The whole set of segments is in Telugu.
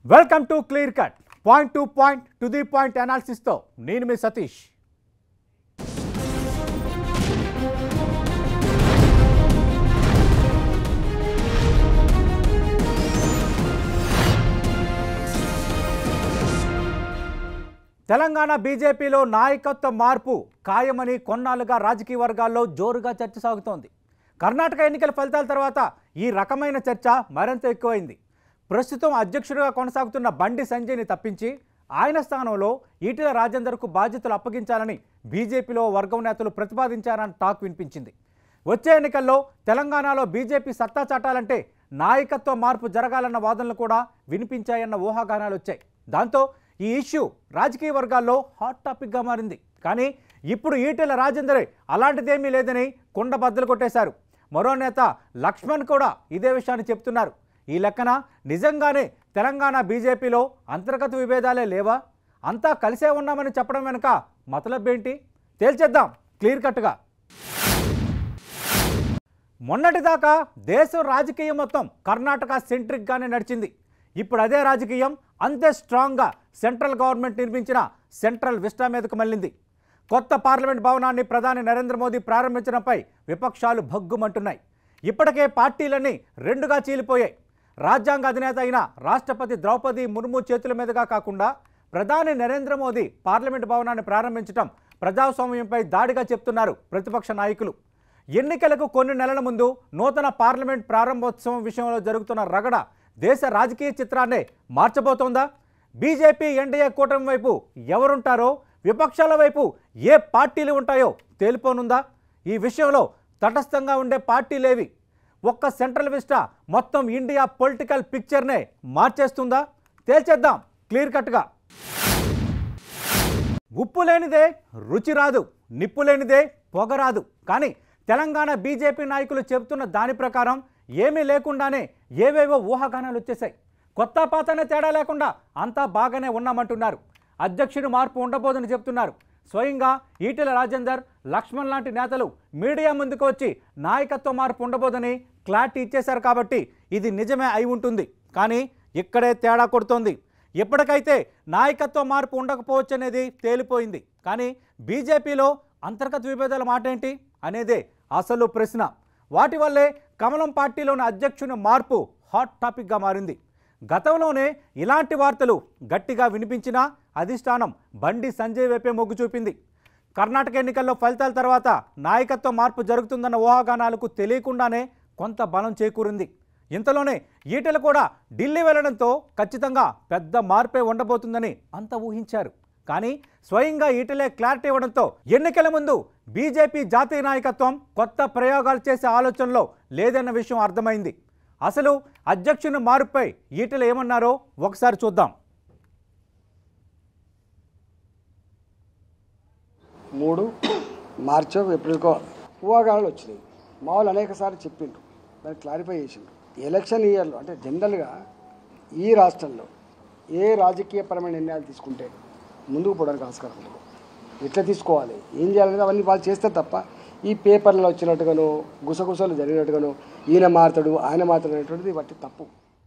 Welcome to clear cut point to point to the point అనాలిసిస్తో నేను మీ సతీష్ తెలంగాణ బీజేపీలో నాయకత్వ మార్పు ఖాయమని కొన్నాళ్ళుగా రాజకీయ వర్గాల్లో జోరుగా చర్చ సాగుతోంది కర్ణాటక ఎన్నికల ఫలితాల తర్వాత ఈ రకమైన చర్చ మరింత ఎక్కువైంది ప్రస్తుతం అధ్యక్షుడిగా కొనసాగుతున్న బండి సంజయ్ని తప్పించి ఆయన స్థానంలో ఈటెల రాజేందర్కు బాధ్యతలు అప్పగించాలని బీజేపీలో వర్గం నేతలు ప్రతిపాదించారని టాక్ వినిపించింది వచ్చే ఎన్నికల్లో తెలంగాణలో బీజేపీ సత్తా చాటాలంటే నాయకత్వ మార్పు జరగాలన్న వాదనలు కూడా వినిపించాయన్న ఊహాగానాలు వచ్చాయి దాంతో ఈ ఇష్యూ రాజకీయ వర్గాల్లో హాట్ టాపిక్గా మారింది కానీ ఇప్పుడు ఈటెల రాజేందరే అలాంటిదేమీ లేదని కుండ బద్దలు కొట్టేశారు మరో నేత లక్ష్మణ్ కూడా ఇదే విషయాన్ని చెప్తున్నారు ఈ లెక్కన నిజంగానే తెలంగాణ బీజేపీలో అంతర్గత విభేదాలే లేవా అంతా కలిసే ఉన్నామని చెప్పడం వెనుక మతలబ్ ఏంటి తేల్చేద్దాం క్లియర్ కట్గా మొన్నటిదాకా దేశం రాజకీయం మొత్తం కర్ణాటక సెంట్రిక్గానే నడిచింది ఇప్పుడు అదే రాజకీయం అంతే స్ట్రాంగ్గా సెంట్రల్ గవర్నమెంట్ నిర్మించిన సెంట్రల్ విస్టా మీదకు మళ్ళింది కొత్త పార్లమెంట్ భవనాన్ని ప్రధాని నరేంద్ర మోదీ ప్రారంభించడంపై విపక్షాలు భగ్గుమంటున్నాయి ఇప్పటికే పార్టీలన్నీ రెండుగా చీలిపోయాయి రాజ్యాంగ అధినేత అయిన రాష్ట్రపతి ద్రౌపది ముర్ము చేతుల మీదుగా కాకుండా ప్రధాని నరేంద్ర మోదీ పార్లమెంట్ భవనాన్ని ప్రారంభించడం ప్రజాస్వామ్యంపై దాడిగా చెప్తున్నారు ప్రతిపక్ష నాయకులు ఎన్నికలకు కొన్ని నెలల ముందు నూతన పార్లమెంట్ ప్రారంభోత్సవం విషయంలో జరుగుతున్న రగడ దేశ రాజకీయ చిత్రాన్నే మార్చబోతోందా బీజేపీ ఎన్డీఏ కూటమి వైపు ఎవరుంటారో విపక్షాల వైపు ఏ పార్టీలు ఉంటాయో తేలిపోనుందా ఈ విషయంలో తటస్థంగా ఉండే పార్టీలేవి ఒక్క సెంట్రల్ విస్టా మొత్తం ఇండియా పొలిటికల్ పిక్చర్నే మార్చేస్తుందా తేల్చేద్దాం క్లియర్ కట్గా ఉప్పు లేనిదే రుచి రాదు నిప్పు లేనిదే పొగ రాదు కానీ తెలంగాణ బీజేపీ నాయకులు చెబుతున్న దాని ప్రకారం ఏమీ లేకుండానే ఏవేవో ఊహాగానాలు వచ్చేసాయి కొత్త పాతనే తేడా లేకుండా అంతా బాగానే ఉన్నామంటున్నారు అధ్యక్షుడు మార్పు ఉండబోదని చెప్తున్నారు స్వయంగా ఈటెల రాజేందర్ లక్ష్మణ్ లాంటి నేతలు మీడియా ముందుకు వచ్చి నాయకత్వ మార్పు ఉండబోదని క్లారిటీ ఇచ్చేశారు కాబట్టి ఇది నిజమే అయి ఉంటుంది కానీ ఇక్కడే తేడా కొడుతోంది ఎప్పటికైతే నాయకత్వ మార్పు ఉండకపోవచ్చు అనేది తేలిపోయింది కానీ బీజేపీలో అంతర్గత విభేదాల మాట ఏంటి అనేదే అసలు ప్రశ్న వాటి వల్లే కమలం పార్టీలోని అధ్యక్షుని మార్పు హాట్ టాపిక్గా మారింది గతంలోనే ఇలాంటి వార్తలు గట్టిగా వినిపించినా అధిష్టానం బండి సంజయ్ వైపే మొగ్గు చూపింది కర్ణాటక ఎన్నికల్లో ఫలితాల తర్వాత నాయకత్వ మార్పు జరుగుతుందన్న ఊహాగానాలకు తెలియకుండానే కొంత బలం చేకూరింది ఇంతలోనే ఈటెలు కూడా ఢిల్లీ వెళ్లడంతో ఖచ్చితంగా పెద్ద మార్పే ఉండబోతుందని అంత ఊహించారు కానీ స్వయంగా ఈటెలే క్లారిటీ ఇవ్వడంతో ఎన్నికల ముందు బీజేపీ జాతీయ నాయకత్వం కొత్త ప్రయోగాలు చేసే ఆలోచనలో లేదన్న విషయం అర్థమైంది అసలు అధ్యక్షుని మార్పుపై ఈటెలు ఏమన్నారో ఒకసారి చూద్దాం మూడు మార్చో ఏప్రిల్కో ఊహాగానాలు వచ్చినాయి మా వాళ్ళు అనేక సార్లు చెప్పిండ్రు దాన్ని క్లారిఫై చేసిండ్రు ఎలక్షన్ ఇయర్లో అంటే జనరల్గా ఈ రాష్ట్రంలో ఏ రాజకీయపరమైన నిర్ణయాలు తీసుకుంటే ముందుకు పోవడానికి ఆస్కారం ఉండదు ఎట్లా తీసుకోవాలి ఏం చేయాలనేది అవన్నీ వాళ్ళు చేస్తే తప్ప ఈ పేపర్లో వచ్చినట్టుగాను గుసగుసలు జరిగినట్టుగాను ఈయన మారుతాడు ఆయన మారుతాడు అనేటువంటిది వాటి తప్పు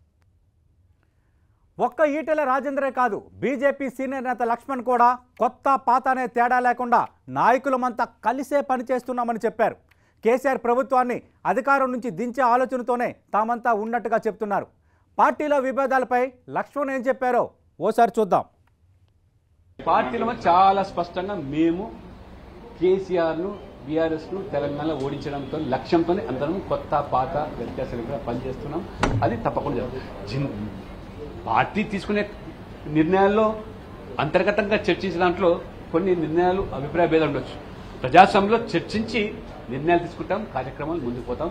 ఒక్క ఈటెల రాజేంద్రే కాదు బీజేపీ సీనియర్ నేత లక్ష్మణ్ కూడా కొత్త పాత అనే తేడా లేకుండా నాయకులమంతా కలిసే పనిచేస్తున్నామని చెప్పారు కేసీఆర్ ప్రభుత్వాన్ని అధికారం నుంచి దించే ఆలోచనతోనే తామంతా ఉన్నట్టుగా చెప్తున్నారు పార్టీలో విభేదాలపై లక్ష్మణ్ ఏం చెప్పారో ఓసారి చూద్దాం పార్టీలో చాలా స్పష్టంగా మేము కేసీఆర్ను బీఆర్ఎస్ను తెలంగాణలో ఓడించడంతో లక్ష్యంతో అందరం కొత్త పాత వ్యత్యాసాలు లేకుండా పనిచేస్తున్నాం అది తప్పకుండా జరుగుతుంది. జిన్- పార్టీ తీసుకునే నిర్ణయాల్లో అంతర్గతంగా చర్చించిన దాంట్లో కొన్ని నిర్ణయాలు అభిప్రాయ భేదం ఉండొచ్చు ప్రజాస్వామ్యంలో చర్చించి నిర్ణయాలు తీసుకుంటాం కార్యక్రమాలు ముందుకు పోతాం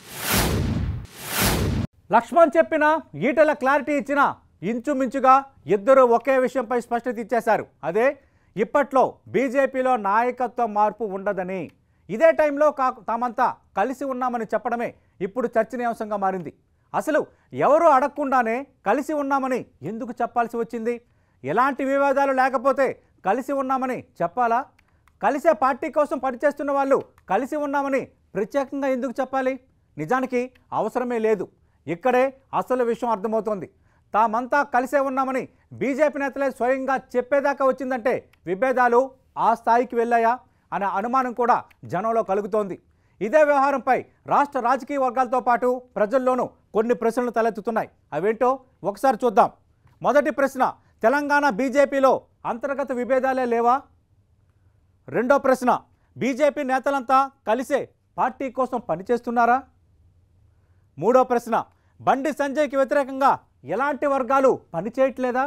లక్ష్మణ్ చెప్పిన ఈటెల క్లారిటీ ఇచ్చిన ఇంచుమించుగా ఇద్దరు ఒకే విషయంపై స్పష్టత ఇచ్చేశారు అదే ఇప్పట్లో బీజేపీలో నాయకత్వ మార్పు ఉండదని ఇదే టైంలో కా తామంతా కలిసి ఉన్నామని చెప్పడమే ఇప్పుడు చర్చనీయాంశంగా మారింది అసలు ఎవరు అడగకుండానే కలిసి ఉన్నామని ఎందుకు చెప్పాల్సి వచ్చింది ఎలాంటి వివాదాలు లేకపోతే కలిసి ఉన్నామని చెప్పాలా కలిసే పార్టీ కోసం పనిచేస్తున్న వాళ్ళు కలిసి ఉన్నామని ప్రత్యేకంగా ఎందుకు చెప్పాలి నిజానికి అవసరమే లేదు ఇక్కడే అసలు విషయం అర్థమవుతోంది తామంతా కలిసే ఉన్నామని బీజేపీ నేతలే స్వయంగా చెప్పేదాకా వచ్చిందంటే విభేదాలు ఆ స్థాయికి వెళ్ళాయా అనే అనుమానం కూడా జనంలో కలుగుతోంది ఇదే వ్యవహారంపై రాష్ట్ర రాజకీయ వర్గాలతో పాటు ప్రజల్లోనూ కొన్ని ప్రశ్నలు తలెత్తుతున్నాయి అవేంటో ఒకసారి చూద్దాం మొదటి ప్రశ్న తెలంగాణ బీజేపీలో అంతర్గత విభేదాలే లేవా రెండో ప్రశ్న బీజేపీ నేతలంతా కలిసే పార్టీ కోసం పనిచేస్తున్నారా మూడో ప్రశ్న బండి సంజయ్కి వ్యతిరేకంగా ఎలాంటి వర్గాలు పనిచేయట్లేదా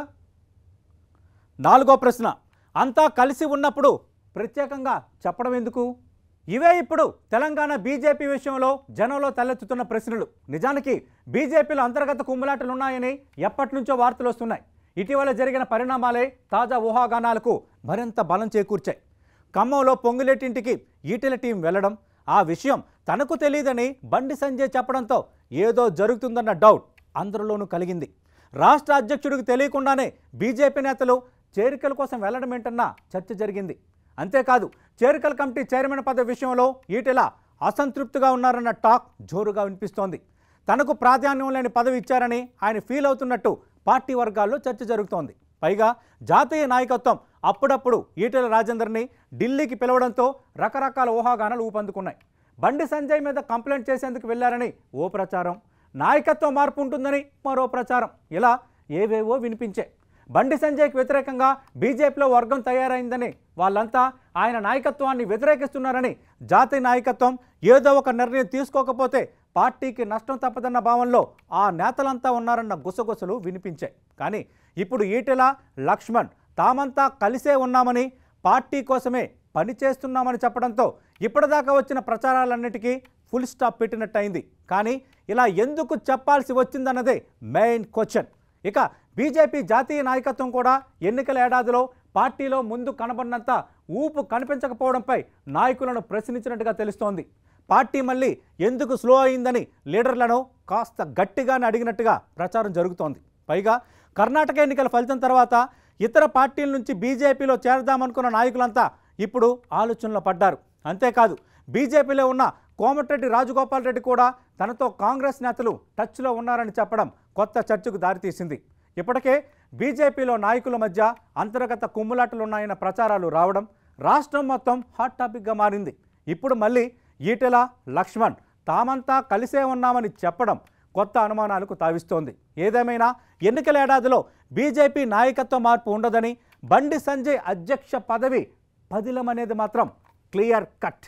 నాలుగో ప్రశ్న అంతా కలిసి ఉన్నప్పుడు ప్రత్యేకంగా చెప్పడం ఎందుకు ఇవే ఇప్పుడు తెలంగాణ బీజేపీ విషయంలో జనంలో తలెత్తుతున్న ప్రశ్నలు నిజానికి బీజేపీలో అంతర్గత కుమ్ములాటలు ఉన్నాయని ఎప్పటి నుంచో వార్తలు వస్తున్నాయి ఇటీవల జరిగిన పరిణామాలే తాజా ఊహాగానాలకు మరింత బలం చేకూర్చాయి ఖమ్మంలో పొంగులేటింటికి ఈటెల టీం వెళ్లడం ఆ విషయం తనకు తెలియదని బండి సంజయ్ చెప్పడంతో ఏదో జరుగుతుందన్న డౌట్ అందరిలోనూ కలిగింది రాష్ట్ర అధ్యక్షుడికి తెలియకుండానే బీజేపీ నేతలు చేరికల కోసం వెళ్లడం ఏంటన్న చర్చ జరిగింది అంతేకాదు చేరికల కమిటీ చైర్మన్ పదవి విషయంలో ఈటెల అసంతృప్తిగా ఉన్నారన్న టాక్ జోరుగా వినిపిస్తోంది తనకు ప్రాధాన్యం లేని పదవి ఇచ్చారని ఆయన ఫీల్ అవుతున్నట్టు పార్టీ వర్గాల్లో చర్చ జరుగుతోంది పైగా జాతీయ నాయకత్వం అప్పుడప్పుడు ఈటెల రాజేందర్ని ఢిల్లీకి పిలవడంతో రకరకాల ఊహాగానాలు ఊపందుకున్నాయి బండి సంజయ్ మీద కంప్లైంట్ చేసేందుకు వెళ్లారని ఓ ప్రచారం నాయకత్వ మార్పు ఉంటుందని మరో ప్రచారం ఇలా ఏవేవో వినిపించే బండి సంజయ్కి వ్యతిరేకంగా బీజేపీలో వర్గం తయారైందని వాళ్ళంతా ఆయన నాయకత్వాన్ని వ్యతిరేకిస్తున్నారని జాతీయ నాయకత్వం ఏదో ఒక నిర్ణయం తీసుకోకపోతే పార్టీకి నష్టం తప్పదన్న భావనలో ఆ నేతలంతా ఉన్నారన్న గుసగుసలు వినిపించాయి కానీ ఇప్పుడు ఈటెల లక్ష్మణ్ తామంతా కలిసే ఉన్నామని పార్టీ కోసమే పనిచేస్తున్నామని చెప్పడంతో ఇప్పటిదాకా వచ్చిన ప్రచారాలన్నిటికీ ఫుల్ స్టాప్ పెట్టినట్టయింది కానీ ఇలా ఎందుకు చెప్పాల్సి వచ్చిందన్నదే మెయిన్ క్వశ్చన్ ఇక బీజేపీ జాతీయ నాయకత్వం కూడా ఎన్నికల ఏడాదిలో పార్టీలో ముందు కనబడినంత ఊపు కనిపించకపోవడంపై నాయకులను ప్రశ్నించినట్టుగా తెలుస్తోంది పార్టీ మళ్ళీ ఎందుకు స్లో అయిందని లీడర్లను కాస్త గట్టిగానే అడిగినట్టుగా ప్రచారం జరుగుతోంది పైగా కర్ణాటక ఎన్నికల ఫలితం తర్వాత ఇతర పార్టీల నుంచి బీజేపీలో చేరదామనుకున్న నాయకులంతా ఇప్పుడు ఆలోచనలో పడ్డారు అంతేకాదు బీజేపీలో ఉన్న కోమటిరెడ్డి రాజగోపాల్ రెడ్డి కూడా తనతో కాంగ్రెస్ నేతలు టచ్లో ఉన్నారని చెప్పడం కొత్త చర్చకు దారితీసింది ఇప్పటికే బీజేపీలో నాయకుల మధ్య అంతర్గత కుమ్ములాటలు ఉన్నాయన్న ప్రచారాలు రావడం రాష్ట్రం మొత్తం హాట్ టాపిక్గా మారింది ఇప్పుడు మళ్ళీ ఈటెల లక్ష్మణ్ తామంతా కలిసే ఉన్నామని చెప్పడం కొత్త అనుమానాలకు తావిస్తోంది ఏదేమైనా ఎన్నికల ఏడాదిలో బీజేపీ నాయకత్వ మార్పు ఉండదని బండి సంజయ్ అధ్యక్ష పదవి పదిలమనేది మాత్రం క్లియర్ కట్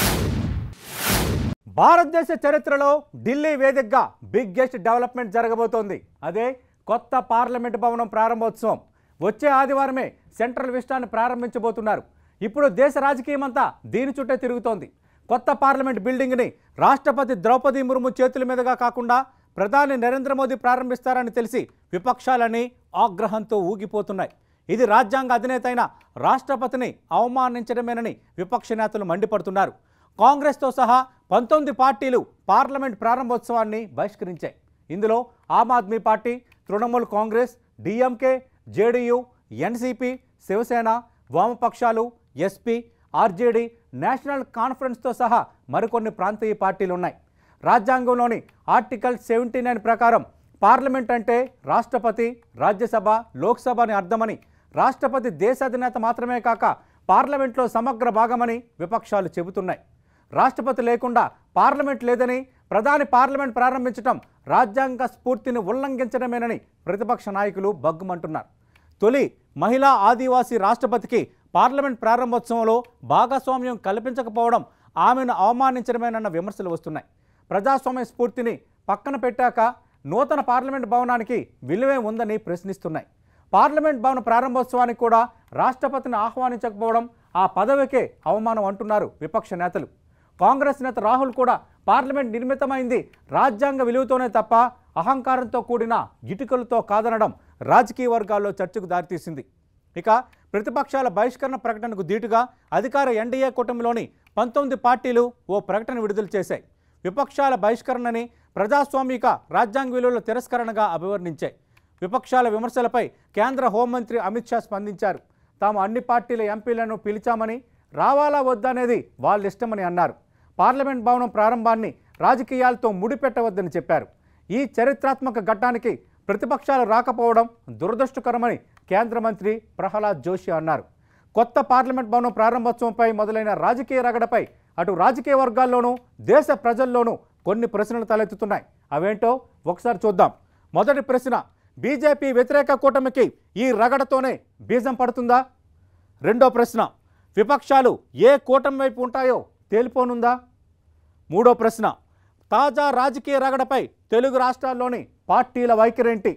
భారతదేశ చరిత్రలో ఢిల్లీ వేదికగా బిగ్గెస్ట్ డెవలప్మెంట్ జరగబోతోంది అదే కొత్త పార్లమెంట్ భవనం ప్రారంభోత్సవం వచ్చే ఆదివారమే సెంట్రల్ విస్టాన్ని ప్రారంభించబోతున్నారు ఇప్పుడు దేశ రాజకీయం అంతా దీని చుట్టే తిరుగుతోంది కొత్త పార్లమెంట్ బిల్డింగ్ని రాష్ట్రపతి ద్రౌపది ముర్ము చేతుల మీదుగా కాకుండా ప్రధాని నరేంద్ర మోదీ ప్రారంభిస్తారని తెలిసి విపక్షాలన్నీ ఆగ్రహంతో ఊగిపోతున్నాయి ఇది రాజ్యాంగ అధినేత అయిన రాష్ట్రపతిని అవమానించడమేనని విపక్ష నేతలు మండిపడుతున్నారు కాంగ్రెస్తో సహా పంతొమ్మిది పార్టీలు పార్లమెంట్ ప్రారంభోత్సవాన్ని బహిష్కరించాయి ఇందులో ఆమ్ ఆద్మీ పార్టీ తృణమూల్ కాంగ్రెస్ డిఎంకే జేడీయూ ఎన్సీపీ శివసేన వామపక్షాలు ఎస్పీ ఆర్జేడీ నేషనల్ కాన్ఫరెన్స్తో సహా మరికొన్ని ప్రాంతీయ పార్టీలు ఉన్నాయి రాజ్యాంగంలోని ఆర్టికల్ సెవెంటీ నైన్ ప్రకారం పార్లమెంట్ అంటే రాష్ట్రపతి రాజ్యసభ లోక్సభ అని అర్థమని రాష్ట్రపతి దేశాధినేత మాత్రమే కాక పార్లమెంట్లో సమగ్ర భాగమని విపక్షాలు చెబుతున్నాయి రాష్ట్రపతి లేకుండా పార్లమెంట్ లేదని ప్రధాని పార్లమెంట్ ప్రారంభించడం రాజ్యాంగ స్ఫూర్తిని ఉల్లంఘించడమేనని ప్రతిపక్ష నాయకులు బగ్గుమంటున్నారు తొలి మహిళా ఆదివాసీ రాష్ట్రపతికి పార్లమెంట్ ప్రారంభోత్సవంలో భాగస్వామ్యం కల్పించకపోవడం ఆమెను అవమానించడమేనన్న విమర్శలు వస్తున్నాయి ప్రజాస్వామ్య స్ఫూర్తిని పక్కన పెట్టాక నూతన పార్లమెంట్ భవనానికి విలువే ఉందని ప్రశ్నిస్తున్నాయి పార్లమెంట్ భవన ప్రారంభోత్సవానికి కూడా రాష్ట్రపతిని ఆహ్వానించకపోవడం ఆ పదవికే అవమానం అంటున్నారు విపక్ష నేతలు కాంగ్రెస్ నేత రాహుల్ కూడా పార్లమెంట్ నిర్మితమైంది రాజ్యాంగ విలువతోనే తప్ప అహంకారంతో కూడిన ఇటుకలతో కాదనడం రాజకీయ వర్గాల్లో చర్చకు దారితీసింది ఇక ప్రతిపక్షాల బహిష్కరణ ప్రకటనకు ధీటుగా అధికార ఎన్డీఏ కూటమిలోని పంతొమ్మిది పార్టీలు ఓ ప్రకటన విడుదల చేశాయి విపక్షాల బహిష్కరణని ప్రజాస్వామిక రాజ్యాంగ విలువల తిరస్కరణగా అభివర్ణించాయి విపక్షాల విమర్శలపై కేంద్ర హోంమంత్రి అమిత్ షా స్పందించారు తాము అన్ని పార్టీల ఎంపీలను పిలిచామని రావాలా వద్దనేది వాళ్ళ ఇష్టమని అన్నారు పార్లమెంట్ భవనం ప్రారంభాన్ని రాజకీయాలతో ముడిపెట్టవద్దని చెప్పారు ఈ చరిత్రాత్మక ఘట్టానికి ప్రతిపక్షాలు రాకపోవడం దురదృష్టకరమని కేంద్ర మంత్రి ప్రహ్లాద్ జోషి అన్నారు కొత్త పార్లమెంట్ భవనం ప్రారంభోత్సవంపై మొదలైన రాజకీయ రగడపై అటు రాజకీయ వర్గాల్లోనూ దేశ ప్రజల్లోనూ కొన్ని ప్రశ్నలు తలెత్తుతున్నాయి అవేంటో ఒకసారి చూద్దాం మొదటి ప్రశ్న బీజేపీ వ్యతిరేక కూటమికి ఈ రగడతోనే బీజం పడుతుందా రెండో ప్రశ్న విపక్షాలు ఏ కూటమి వైపు ఉంటాయో తేలిపోనుందా మూడో ప్రశ్న తాజా రాజకీయ రగడపై తెలుగు రాష్ట్రాల్లోని పార్టీల వైఖరేంటి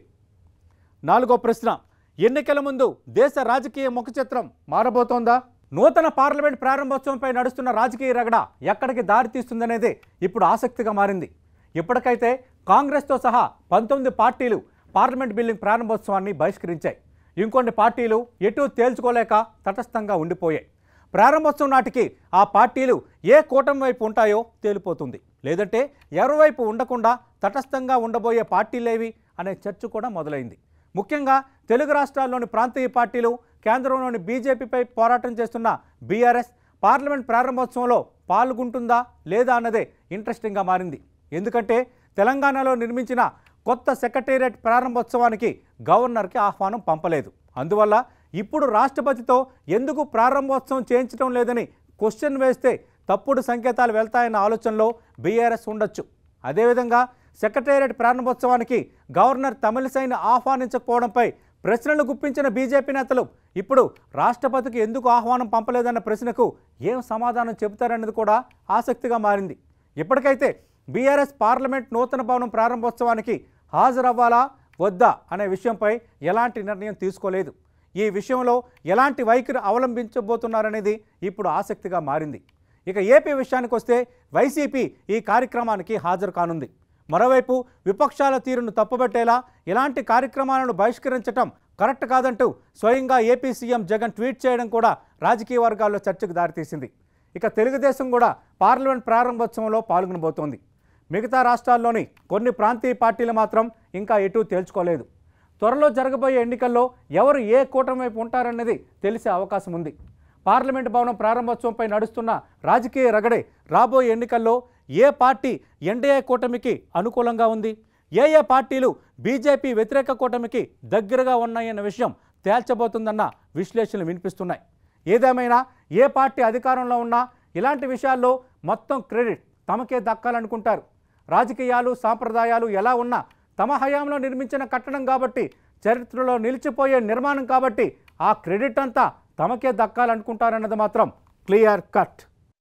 నాలుగో ప్రశ్న ఎన్నికల ముందు దేశ రాజకీయ ముఖ చిత్రం మారబోతోందా నూతన పార్లమెంట్ ప్రారంభోత్సవంపై నడుస్తున్న రాజకీయ రగడ ఎక్కడికి దారి తీస్తుందనేది ఇప్పుడు ఆసక్తిగా మారింది ఇప్పటికైతే కాంగ్రెస్తో సహా పంతొమ్మిది పార్టీలు పార్లమెంట్ బిల్డింగ్ ప్రారంభోత్సవాన్ని బహిష్కరించాయి ఇంకొన్ని పార్టీలు ఎటూ తేల్చుకోలేక తటస్థంగా ఉండిపోయాయి ప్రారంభోత్సవం నాటికి ఆ పార్టీలు ఏ కూటమి వైపు ఉంటాయో తేలిపోతుంది లేదంటే ఎవరి వైపు ఉండకుండా తటస్థంగా ఉండబోయే పార్టీలేవి అనే చర్చ కూడా మొదలైంది ముఖ్యంగా తెలుగు రాష్ట్రాల్లోని ప్రాంతీయ పార్టీలు కేంద్రంలోని బీజేపీపై పోరాటం చేస్తున్న బీఆర్ఎస్ పార్లమెంట్ ప్రారంభోత్సవంలో పాల్గొంటుందా లేదా అన్నదే ఇంట్రెస్టింగ్గా మారింది ఎందుకంటే తెలంగాణలో నిర్మించిన కొత్త సెక్రటేరియట్ ప్రారంభోత్సవానికి గవర్నర్కి ఆహ్వానం పంపలేదు అందువల్ల ఇప్పుడు రాష్ట్రపతితో ఎందుకు ప్రారంభోత్సవం చేయించడం లేదని క్వశ్చన్ వేస్తే తప్పుడు సంకేతాలు వెళ్తాయన్న ఆలోచనలో బీఆర్ఎస్ ఉండొచ్చు అదేవిధంగా సెక్రటేరియట్ ప్రారంభోత్సవానికి గవర్నర్ తమిళసైని ఆహ్వానించకపోవడంపై ప్రశ్నలు గుప్పించిన బీజేపీ నేతలు ఇప్పుడు రాష్ట్రపతికి ఎందుకు ఆహ్వానం పంపలేదన్న ప్రశ్నకు ఏం సమాధానం చెబుతారన్నది కూడా ఆసక్తిగా మారింది ఇప్పటికైతే బీఆర్ఎస్ పార్లమెంట్ నూతన భవనం ప్రారంభోత్సవానికి హాజరవ్వాలా వద్దా అనే విషయంపై ఎలాంటి నిర్ణయం తీసుకోలేదు ఈ విషయంలో ఎలాంటి వైఖరి అవలంబించబోతున్నారనేది ఇప్పుడు ఆసక్తిగా మారింది ఇక ఏపీ విషయానికి వస్తే వైసీపీ ఈ కార్యక్రమానికి హాజరు కానుంది మరోవైపు విపక్షాల తీరును తప్పుబట్టేలా ఇలాంటి కార్యక్రమాలను బహిష్కరించటం కరెక్ట్ కాదంటూ స్వయంగా ఏపీ సీఎం జగన్ ట్వీట్ చేయడం కూడా రాజకీయ వర్గాల్లో చర్చకు దారితీసింది ఇక తెలుగుదేశం కూడా పార్లమెంట్ ప్రారంభోత్సవంలో పాల్గొనబోతోంది మిగతా రాష్ట్రాల్లోని కొన్ని ప్రాంతీయ పార్టీలు మాత్రం ఇంకా ఎటూ తేల్చుకోలేదు త్వరలో జరగబోయే ఎన్నికల్లో ఎవరు ఏ కూటమి వైపు ఉంటారన్నది తెలిసే అవకాశం ఉంది పార్లమెంట్ భవనం ప్రారంభోత్సవంపై నడుస్తున్న రాజకీయ రగడే రాబోయే ఎన్నికల్లో ఏ పార్టీ ఎన్డీఏ కూటమికి అనుకూలంగా ఉంది ఏ ఏ పార్టీలు బీజేపీ వ్యతిరేక కూటమికి దగ్గరగా ఉన్నాయన్న విషయం తేల్చబోతుందన్న విశ్లేషణలు వినిపిస్తున్నాయి ఏదేమైనా ఏ పార్టీ అధికారంలో ఉన్నా ఇలాంటి విషయాల్లో మొత్తం క్రెడిట్ తమకే దక్కాలనుకుంటారు రాజకీయాలు సాంప్రదాయాలు ఎలా ఉన్నా తమ హయాంలో నిర్మించిన కట్టడం కాబట్టి చరిత్రలో నిలిచిపోయే నిర్మాణం కాబట్టి ఆ క్రెడిట్ అంతా తమకే దక్కాలనుకుంటారన్నది మాత్రం క్లియర్ కట్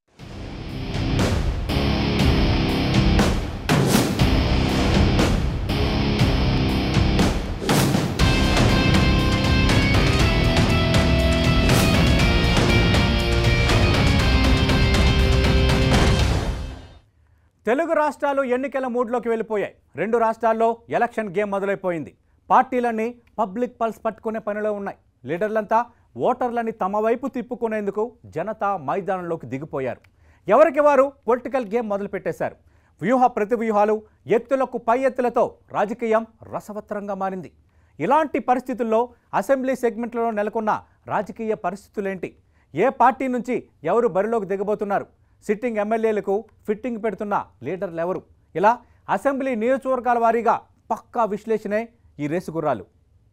తెలుగు రాష్ట్రాలు ఎన్నికల మూడ్లోకి వెళ్ళిపోయాయి రెండు రాష్ట్రాల్లో ఎలక్షన్ గేమ్ మొదలైపోయింది పార్టీలన్నీ పబ్లిక్ పల్స్ పట్టుకునే పనిలో ఉన్నాయి లీడర్లంతా ఓటర్లని తమ వైపు తిప్పుకునేందుకు జనతా మైదానంలోకి దిగిపోయారు ఎవరికి వారు పొలిటికల్ గేమ్ మొదలుపెట్టేశారు వ్యూహ ప్రతివ్యూహాలు ఎత్తులకు పై ఎత్తులతో రాజకీయం రసవత్తరంగా మారింది ఇలాంటి పరిస్థితుల్లో అసెంబ్లీ సెగ్మెంట్లలో నెలకొన్న రాజకీయ పరిస్థితులేంటి ఏ పార్టీ నుంచి ఎవరు బరిలోకి దిగబోతున్నారు సిట్టింగ్ ఎమ్మెల్యేలకు ఫిట్టింగ్ పెడుతున్న లీడర్లు ఎవరు ఇలా అసెంబ్లీ నియోజకవర్గాల వారీగా పక్కా విశ్లేషణే ఈ రేసు గుర్రాలు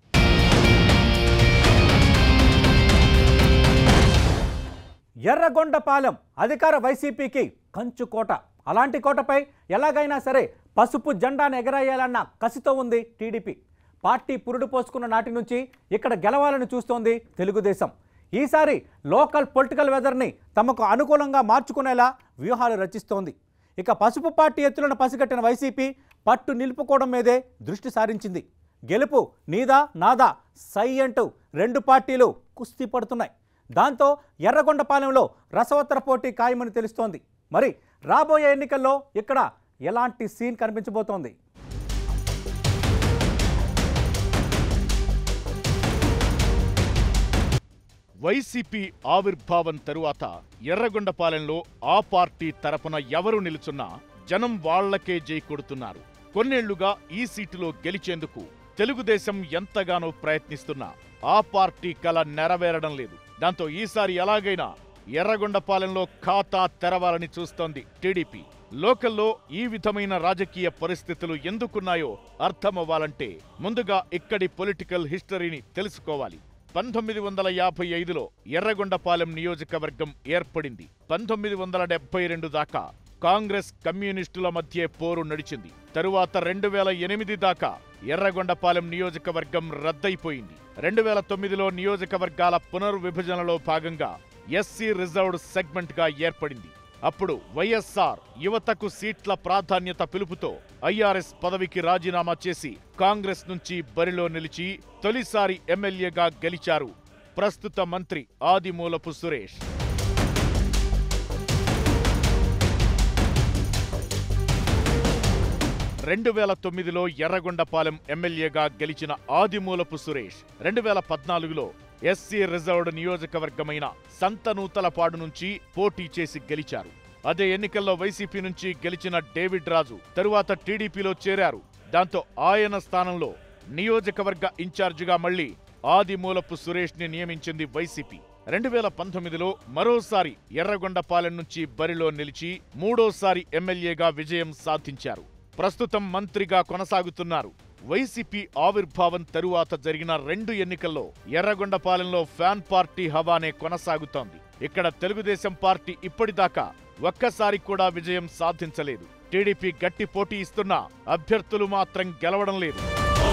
ఎర్రగొండపాలెం అధికార వైసీపీకి కంచు కోట అలాంటి కోటపై ఎలాగైనా సరే పసుపు జెండాను ఎగరేయాలన్న కసితో ఉంది టీడీపీ పార్టీ పురుడు పోసుకున్న నాటి నుంచి ఇక్కడ గెలవాలని చూస్తోంది తెలుగుదేశం ఈసారి లోకల్ పొలిటికల్ వెదర్ని తమకు అనుకూలంగా మార్చుకునేలా వ్యూహాలు రచిస్తోంది ఇక పసుపు పార్టీ ఎత్తులను పసిగట్టిన వైసీపీ పట్టు నిలుపుకోవడం మీదే దృష్టి సారించింది గెలుపు నీదా నాదా సై అంటూ రెండు పార్టీలు కుస్తీ పడుతున్నాయి దాంతో ఎర్రగొండపాలెంలో రసవత్తర పోటీ ఖాయమని తెలుస్తోంది మరి రాబోయే ఎన్నికల్లో ఇక్కడ ఎలాంటి సీన్ కనిపించబోతోంది వైసీపీ ఆవిర్భావం తరువాత ఎర్రగొండపాలెంలో ఆ పార్టీ తరపున ఎవరు నిలుచున్నా జనం వాళ్లకే జై కొడుతున్నారు కొన్నేళ్లుగా ఈ సీటులో గెలిచేందుకు తెలుగుదేశం ఎంతగానో ప్రయత్నిస్తున్నా ఆ పార్టీ కల నెరవేరడం లేదు దాంతో ఈసారి ఎలాగైనా ఎర్రగొండపాలెంలో ఖాతా తెరవాలని చూస్తోంది టీడీపీ లోకల్లో ఈ విధమైన రాజకీయ పరిస్థితులు ఎందుకున్నాయో అర్థమవ్వాలంటే ముందుగా ఇక్కడి పొలిటికల్ హిస్టరీని తెలుసుకోవాలి పంతొమ్మిది వందల యాభై ఐదులో ఎర్రగొండపాలెం నియోజకవర్గం ఏర్పడింది పంతొమ్మిది వందల డెబ్బై రెండు దాకా కాంగ్రెస్ కమ్యూనిస్టుల మధ్య పోరు నడిచింది తరువాత రెండు వేల ఎనిమిది దాకా ఎర్రగొండపాలెం నియోజకవర్గం రద్దయిపోయింది రెండు వేల తొమ్మిదిలో నియోజకవర్గాల పునర్విభజనలో భాగంగా ఎస్సీ రిజర్వ్డ్ సెగ్మెంట్ గా ఏర్పడింది అప్పుడు వైఎస్ఆర్ యువతకు సీట్ల ప్రాధాన్యత పిలుపుతో ఐఆర్ఎస్ పదవికి రాజీనామా చేసి కాంగ్రెస్ నుంచి బరిలో నిలిచి తొలిసారి ఎమ్మెల్యేగా గెలిచారు ప్రస్తుత మంత్రి ఆదిమూలపు సురేష్ రెండు వేల తొమ్మిదిలో ఎర్రగొండపాలెం ఎమ్మెల్యేగా గెలిచిన ఆదిమూలపు సురేష్ రెండు వేల పద్నాలుగులో ఎస్సీ రిజర్వ్డ్ నియోజకవర్గమైన సంతనూతలపాడు నుంచి పోటీ చేసి గెలిచారు అదే ఎన్నికల్లో వైసీపీ నుంచి గెలిచిన డేవిడ్ రాజు తరువాత టీడీపీలో చేరారు దాంతో ఆయన స్థానంలో నియోజకవర్గ ఇన్ఛార్జిగా మళ్లీ ఆదిమూలపు సురేష్ ని నియమించింది వైసీపీ రెండు వేల పంతొమ్మిదిలో మరోసారి ఎర్రగొండపాలెం నుంచి బరిలో నిలిచి మూడోసారి ఎమ్మెల్యేగా విజయం సాధించారు ప్రస్తుతం మంత్రిగా కొనసాగుతున్నారు వైసీపీ ఆవిర్భావం తరువాత జరిగిన రెండు ఎన్నికల్లో ఎర్రగొండపాలెంలో ఫ్యాన్ పార్టీ హవానే కొనసాగుతోంది ఇక్కడ తెలుగుదేశం పార్టీ ఇప్పటిదాకా ఒక్కసారి కూడా విజయం సాధించలేదు టీడీపీ గట్టి పోటీ ఇస్తున్నా అభ్యర్థులు మాత్రం గెలవడం లేదు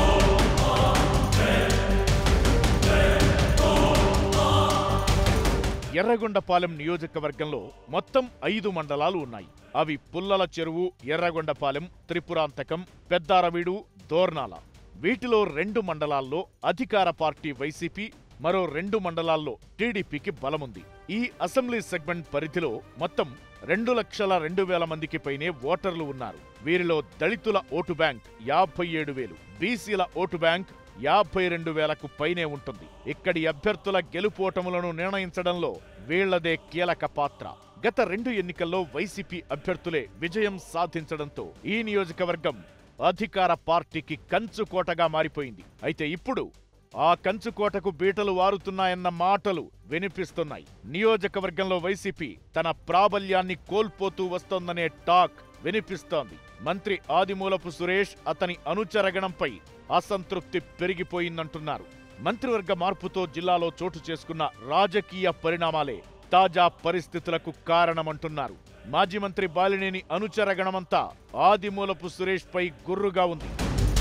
ఎర్రగొండపాలెం నియోజకవర్గంలో మొత్తం ఐదు మండలాలు ఉన్నాయి అవి పుల్లల చెరువు ఎర్రగొండపాలెం త్రిపురాంతకం పెద్దారవీడు దోర్నాల వీటిలో రెండు మండలాల్లో అధికార పార్టీ వైసీపీ మరో రెండు మండలాల్లో టీడీపీకి బలముంది ఈ అసెంబ్లీ సెగ్మెంట్ పరిధిలో మొత్తం రెండు లక్షల రెండు వేల మందికి పైనే ఓటర్లు ఉన్నారు వీరిలో దళితుల ఓటు బ్యాంక్ యాభై ఏడు వేలు బీసీల ఓటు బ్యాంక్ యాభై రెండు వేలకు పైనే ఉంటుంది ఇక్కడి అభ్యర్థుల గెలుపోటములను నిర్ణయించడంలో వీళ్లదే కీలక పాత్ర గత రెండు ఎన్నికల్లో వైసీపీ అభ్యర్థులే విజయం సాధించడంతో ఈ నియోజకవర్గం అధికార పార్టీకి కంచుకోటగా మారిపోయింది అయితే ఇప్పుడు ఆ కంచుకోటకు బీటలు వారుతున్నాయన్న మాటలు వినిపిస్తున్నాయి నియోజకవర్గంలో వైసీపీ తన ప్రాబల్యాన్ని కోల్పోతూ వస్తోందనే టాక్ వినిపిస్తోంది మంత్రి ఆదిమూలపు సురేష్ అతని అనుచరగణంపై అసంతృప్తి పెరిగిపోయిందంటున్నారు మంత్రివర్గ మార్పుతో జిల్లాలో చోటు చేసుకున్న రాజకీయ పరిణామాలే తాజా పరిస్థితులకు కారణమంటున్నారు మాజీ మంత్రి బాలినేని అనుచరగణమంతా ఆదిమూలపు సురేష్ పై గుర్రుగా ఉంది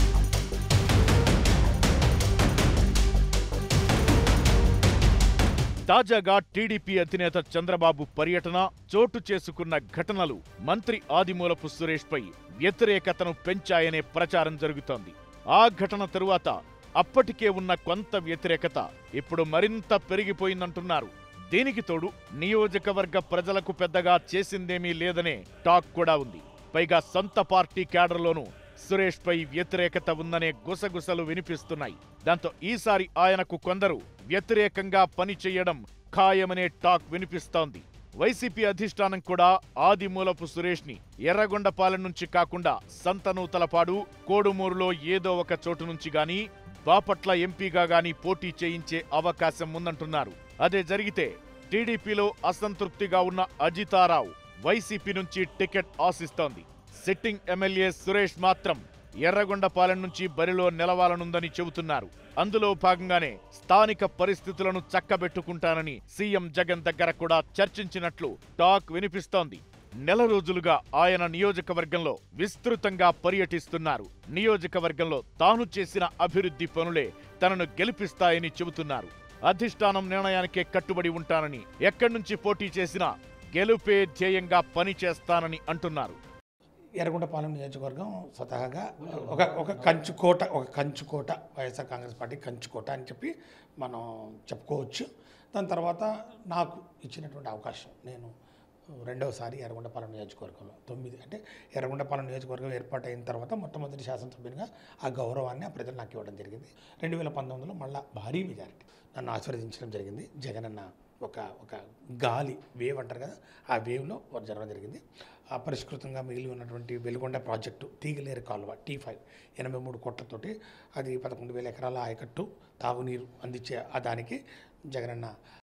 తాజాగా టీడీపీ అధినేత చంద్రబాబు పర్యటన చోటు చేసుకున్న ఘటనలు మంత్రి ఆదిమూలపు సురేష్ పై వ్యతిరేకతను పెంచాయనే ప్రచారం జరుగుతోంది ఆ ఘటన తరువాత అప్పటికే ఉన్న కొంత వ్యతిరేకత ఇప్పుడు మరింత పెరిగిపోయిందంటున్నారు దీనికి తోడు నియోజకవర్గ ప్రజలకు పెద్దగా చేసిందేమీ లేదనే టాక్ కూడా ఉంది పైగా సొంత పార్టీ క్యాడర్లోనూ సురేష్ పై వ్యతిరేకత ఉందనే గుసగుసలు వినిపిస్తున్నాయి దాంతో ఈసారి ఆయనకు కొందరు వ్యతిరేకంగా పనిచేయడం ఖాయమనే టాక్ వినిపిస్తోంది వైసీపీ అధిష్టానం కూడా ఆదిమూలపు సురేష్ ని ఎర్రగొండపాలెం నుంచి కాకుండా సంతనూతలపాడు కోడుమూరులో ఏదో ఒక చోటు నుంచి గాని బాపట్ల ఎంపీగా గాని పోటీ చేయించే అవకాశం ఉందంటున్నారు అదే జరిగితే టీడీపీలో అసంతృప్తిగా ఉన్న అజితారావు వైసీపీ నుంచి టికెట్ ఆశిస్తోంది సిట్టింగ్ ఎమ్మెల్యే సురేష్ మాత్రం ఎర్రగొండపాలెం నుంచి బరిలో నిలవాలనుందని చెబుతున్నారు అందులో భాగంగానే స్థానిక పరిస్థితులను చక్కబెట్టుకుంటానని సీఎం జగన్ దగ్గర కూడా చర్చించినట్లు టాక్ వినిపిస్తోంది నెల రోజులుగా ఆయన నియోజకవర్గంలో విస్తృతంగా పర్యటిస్తున్నారు నియోజకవర్గంలో తాను చేసిన అభివృద్ధి పనులే తనను గెలిపిస్తాయని చెబుతున్నారు అధిష్టానం నిర్ణయానికే కట్టుబడి ఉంటానని ఎక్కడి నుంచి పోటీ చేసినా గెలుపే ధ్యేయంగా పనిచేస్తానని అంటున్నారు ఎర్రగొండపాలెం నియోజకవర్గం స్వతహాగా ఒక ఒక కంచుకోట ఒక కంచుకోట వైఎస్ఆర్ కాంగ్రెస్ పార్టీ కంచుకోట అని చెప్పి మనం చెప్పుకోవచ్చు దాని తర్వాత నాకు ఇచ్చినటువంటి అవకాశం నేను రెండవసారి ఎర్రగొండపాలెం నియోజకవర్గంలో తొమ్మిది అంటే ఎర్రగొండపాలెం నియోజకవర్గం ఏర్పాటైన తర్వాత మొట్టమొదటి శాసనసభ్యునిగా ఆ గౌరవాన్ని ఆ ప్రజలు నాకు ఇవ్వడం జరిగింది రెండు వేల పంతొమ్మిదిలో మళ్ళా భారీ మెజారిటీ నన్ను ఆశీర్వదించడం జరిగింది జగనన్న ఒక ఒక గాలి వేవ్ అంటారు కదా ఆ వేవ్లో వారు జరగడం జరిగింది అపరిష్కృతంగా మిగిలి ఉన్నటువంటి వెలుగొండ ప్రాజెక్టు తీగలేరు కాలువ టీ ఫైవ్ ఎనభై మూడు కోట్లతోటి అది పదకొండు వేల ఎకరాల ఆయకట్టు తాగునీరు అందించే ఆ దానికి జగనన్న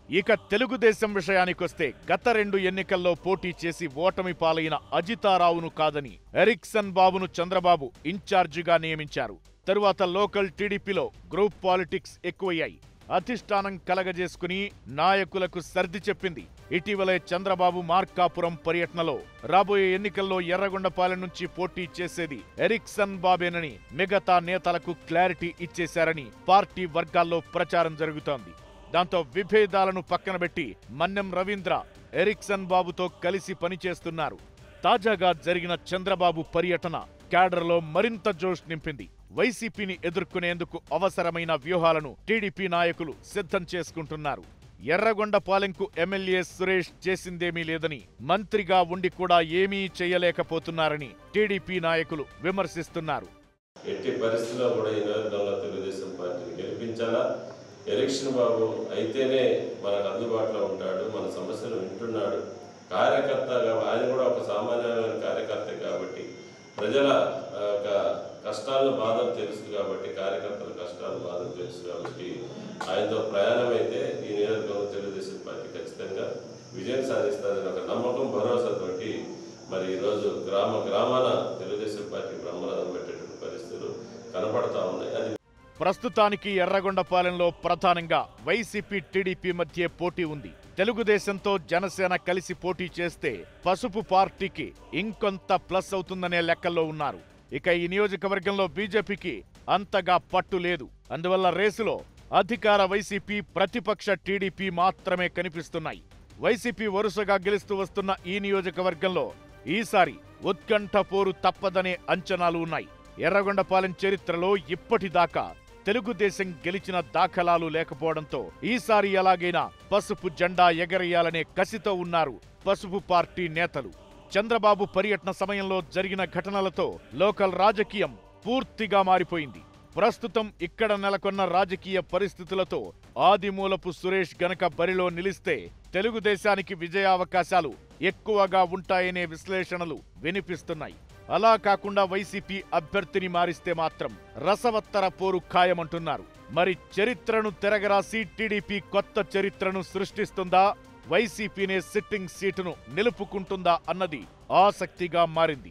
ఇక తెలుగుదేశం విషయానికొస్తే గత రెండు ఎన్నికల్లో పోటీ చేసి ఓటమి పాలైన అజితారావును కాదని ఎరిక్సన్ బాబును చంద్రబాబు ఇన్ఛార్జిగా నియమించారు తరువాత లోకల్ టీడీపీలో గ్రూప్ పాలిటిక్స్ ఎక్కువయ్యాయి అధిష్టానం కలగజేసుకుని నాయకులకు సర్ది చెప్పింది ఇటీవలే చంద్రబాబు మార్కాపురం పర్యటనలో రాబోయే ఎన్నికల్లో ఎర్రగొండపాలెం నుంచి పోటీ చేసేది ఎరిక్సన్ బాబేనని మిగతా నేతలకు క్లారిటీ ఇచ్చేశారని పార్టీ వర్గాల్లో ప్రచారం జరుగుతోంది దాంతో విభేదాలను పక్కనబెట్టి మన్నెం రవీంద్ర ఎరిక్సన్ బాబుతో కలిసి పనిచేస్తున్నారు తాజాగా జరిగిన చంద్రబాబు పర్యటన క్యాడర్లో మరింత జోష్ నింపింది వైసీపీని ఎదుర్కొనేందుకు అవసరమైన వ్యూహాలను టీడీపీ నాయకులు సిద్ధం చేసుకుంటున్నారు ఎర్రగొండపాలెంకు ఎమ్మెల్యే సురేష్ చేసిందేమీ లేదని మంత్రిగా ఉండి కూడా ఏమీ చేయలేకపోతున్నారని టీడీపీ నాయకులు విమర్శిస్తున్నారు ఎట్టి పరిస్థితుల్లో కూడా ఈ నియోజకవర్గంలో తెలుగుదేశం పార్టీని గెలిపించాలా ఎలక్షన్ బాబు అయితేనే మనకు అందుబాటులో ఉంటాడు మన సమస్యలు వింటున్నాడు కార్యకర్తగా ఆయన కూడా ఒక సామాన్యమైన కార్యకర్త కాబట్టి ప్రజల ఆ, యొక్క కష్టాలను బాధలు తెలుసు కాబట్టి కార్యకర్తల కష్టాలు బాధలు తెలుసు కాబట్టి ఆయనతో ప్రయాణం అయితే ఈ నియోజకవర్గంలో తెలుగుదేశం పార్టీ ఖచ్చితంగా విజయం సాధిస్తుందని ఒక నమ్మకం భరోసాతోటి మరి ఈరోజు గ్రామ గ్రామాన తెలుగుదేశం పార్టీ బ్రహ్మరథం పెట్టేటువంటి పరిస్థితులు కనపడతా ఉన్నాయి అది ప్రస్తుతానికి ఎర్రగొండపాలెంలో ప్రధానంగా వైసీపీ టీడీపీ మధ్య పోటీ ఉంది తెలుగుదేశంతో జనసేన కలిసి పోటీ చేస్తే పసుపు పార్టీకి ఇంకొంత ప్లస్ అవుతుందనే లెక్కల్లో ఉన్నారు ఇక ఈ నియోజకవర్గంలో బీజేపీకి అంతగా పట్టు లేదు అందువల్ల రేసులో అధికార వైసీపీ ప్రతిపక్ష టీడీపీ మాత్రమే కనిపిస్తున్నాయి వైసీపీ వరుసగా గెలుస్తూ వస్తున్న ఈ నియోజకవర్గంలో ఈసారి ఉత్కంఠ పోరు తప్పదనే అంచనాలు ఉన్నాయి ఎర్రగొండపాలెం చరిత్రలో ఇప్పటిదాకా తెలుగుదేశం గెలిచిన దాఖలాలు లేకపోవడంతో ఈసారి ఎలాగైనా పసుపు జెండా ఎగరేయాలనే కసితో ఉన్నారు పసుపు పార్టీ నేతలు చంద్రబాబు పర్యటన సమయంలో జరిగిన ఘటనలతో లోకల్ రాజకీయం పూర్తిగా మారిపోయింది ప్రస్తుతం ఇక్కడ నెలకొన్న రాజకీయ పరిస్థితులతో ఆదిమూలపు సురేష్ గనక బరిలో నిలిస్తే తెలుగుదేశానికి విజయావకాశాలు ఎక్కువగా ఉంటాయనే విశ్లేషణలు వినిపిస్తున్నాయి అలా కాకుండా వైసీపీ అభ్యర్థిని మారిస్తే మాత్రం రసవత్తర పోరు ఖాయమంటున్నారు మరి చరిత్రను తెరగరాసి టీడీపీ కొత్త చరిత్రను సృష్టిస్తుందా వైసీపీనే సిట్టింగ్ సీటును నిలుపుకుంటుందా అన్నది ఆసక్తిగా మారింది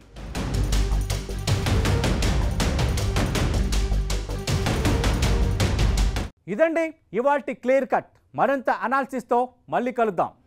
ఇదండి ఇవాల్టి క్లియర్ కట్ మరింత అనాలిసిస్తో మళ్ళీ కలుద్దాం